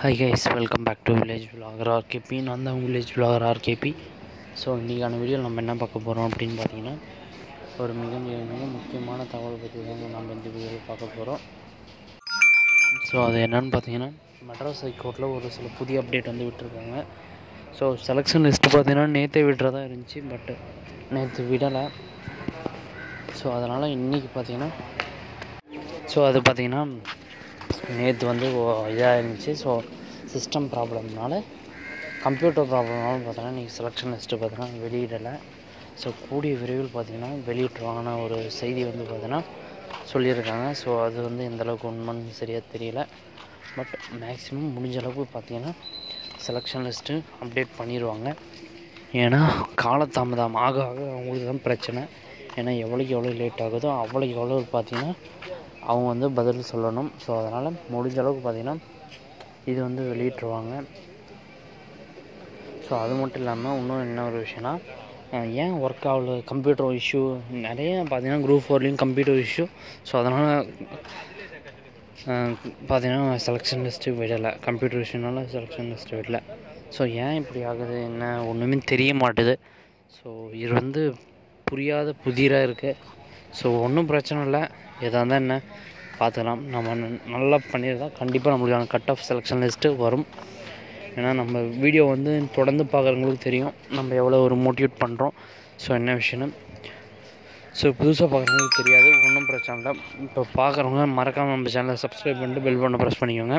hi guys welcome back to village vlogger RKP நான் தான் village vlogger RKP so இன்றைக்கான வீடியோவில் நம்ம என்ன பார்க்க போகிறோம் அப்படின்னு பார்த்தீங்கன்னா ஒரு மிக மிக மிக முக்கியமான தகவல் பற்றி தான் நம்ம இந்த வீடியோவில் பார்க்க போகிறோம் ஸோ அது என்னன்னு பார்த்தீங்கன்னா மெட்ராஸ் ஹைகோர்ட்டில் ஒரு சில புதிய அப்டேட் வந்து விட்டுருக்காங்க ஸோ செலெக்ஷன் லிஸ்ட்டு பார்த்தீங்கன்னா நேற்றே விடுறதா இருந்துச்சு பட் நேற்று விடலை ஸோ அதனால் இன்றைக்கி பார்த்தீங்கன்னா ஸோ அது பார்த்தீங்கன்னா நேற்று வந்து இதாக இருந்துச்சு ஸோ சிஸ்டம் ப்ராப்ளம்னால கம்ப்யூட்டர் ப்ராப்ளம்னால பார்த்தீங்கன்னா இன்றைக்கி செலெக்ஷன் லிஸ்ட்டு பார்த்தீங்கன்னா வெளியிடலை ஸோ கூடிய விரைவில் பார்த்தீங்கன்னா வெளியிட்டுருவாங்கன்னு ஒரு செய்தி வந்து பார்த்தீங்கன்னா சொல்லியிருக்காங்க ஸோ அது வந்து எந்த அளவுக்கு உண்மைன்னு சரியாக தெரியல பட் மேக்ஸிமம் முடிஞ்ச அளவுக்கு பார்த்தீங்கன்னா செலெக்ஷன் லிஸ்ட்டு அப்டேட் பண்ணிடுவாங்க ஏன்னா காலதாமதம் ஆக ஆக அவங்களுக்கு தான் பிரச்சனை ஏன்னா எவ்வளோக்கு எவ்வளோ லேட் ஆகுதோ அவ்வளோக்கு எவ்வளோ பார்த்தீங்கன்னா அவங்க வந்து பதில் சொல்லணும் ஸோ அதனால் முடிஞ்ச அளவுக்கு பார்த்திங்கன்னா இது வந்து வெளியிட்ருவாங்க ஸோ அது மட்டும் இல்லாமல் இன்னும் என்ன ஒரு விஷயம்னா அஹ் ஏன் ஒர்க் ஆகல கம்ப்யூட்டர் இஷ்யூ நிறைய பார்த்தீங்கன்னா குரூப் ஃபோர்லேயும் கம்ப்யூட்டர் இஷ்யூ ஸோ அதனால் பார்த்தீங்கன்னா செலெக்ஷன் லிஸ்ட்டு விடலை கம்ப்யூட்டர் இஷ்யூனால செலெக்ஷன் லிஸ்ட்டு விடலை ஸோ ஏன் இப்படி ஆகுது என்ன ஒன்றுமே தெரிய மாட்டுது ஸோ இது வந்து புரியாத புதிராக இருக்குது ஸோ ஒன்றும் பிரச்சனை இல்லை எதாக இருந்தால் என்ன பார்த்துக்கலாம் நம்ம ந- நல்லா பண்ணியிருந்தா கண்டிப்பாக நம்மளுக்கான கட் ஆஃப் செலெக்ஷன் லிஸ்ட்டு வரும் ஏன்னா நம்ம வீடியோ வந்து தொடர்ந்து பார்க்குறவங்களுக்கு தெரியும் நம்ம எவ்வளோ ஒரு மோட்டிவேட் பண்ணுறோம் ஸோ என்ன விஷயம்னு ஸோ புதுசாக பார்க்குறவங்களுக்கு தெரியாது ஒன்றும் பிரச்சனை இல்லை இப்போ பார்க்குறவங்க மறக்காமல் நம்ம சேனலை சப்ஸ்கிரைப் பண்ணிட்டு பெல் பண்ண ப்ரெஸ் பண்ணிக்கோங்க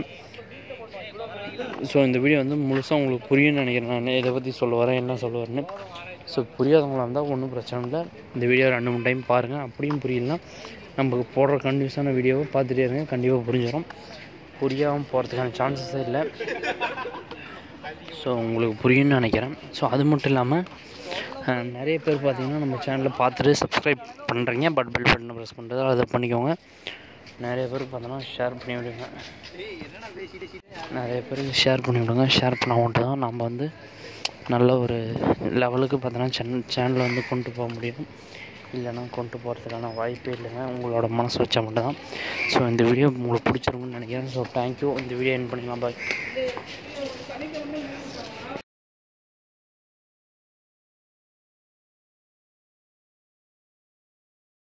ஸோ இந்த வீடியோ வந்து முழுசாக உங்களுக்கு புரியும்னு நினைக்கிறேன் நான் இதை பற்றி சொல்ல வரேன் என்ன சொல்ல வரேன்னு ஸோ புரியாதவங்களா இருந்தால் ஒன்றும் பிரச்சனை இல்லை இந்த வீடியோ ரெண்டு மூணு டைம் பாருங்கள் அப்படியும் புரியலனா நமக்கு போடுற கண்டினியூஸான வீடியோவை பார்த்துட்டே இருங்க கண்டிப்பாக புரிஞ்சிடும் புரியாமல் போகிறதுக்கான சான்சஸே இல்லை ஸோ உங்களுக்கு புரியும்னு நினைக்கிறேன் ஸோ அது மட்டும் இல்லாமல் அஹ், நிறைய பேர் பார்த்தீங்கன்னா நம்ம சேனலில் பார்த்துட்டு சப்ஸ்கிரைப் பண்ணுறீங்க பட் பில் பட்டனை ப்ரெஸ் பண்ணுறது அதை பண்ணிக்கோங்க நிறைய பேர் பார்த்தோன்னா ஷேர் பண்ணி விடுங்க நிறைய பேருக்கு ஷேர் பண்ணி விடுங்க ஷேர் பண்ண மட்டும் தான் நம்ம வந்து நல்ல ஒரு லெவலுக்கு பார்த்தோன்னா சேனல் சேனலை வந்து கொண்டு போக முடியும் இல்லைன்னா கொண்டு போகிறதுக்கான வாய்ப்பே இல்லைங்க உங்களோட மனசு வச்சா மட்டும் தான் ஸோ இந்த வீடியோ உங்களுக்கு பிடிச்சிருக்குன்னு நினைக்கிறேன் ஸோ தேங்க்யூ இந்த வீடியோ என் பண்ணிக்கலாம் பாய்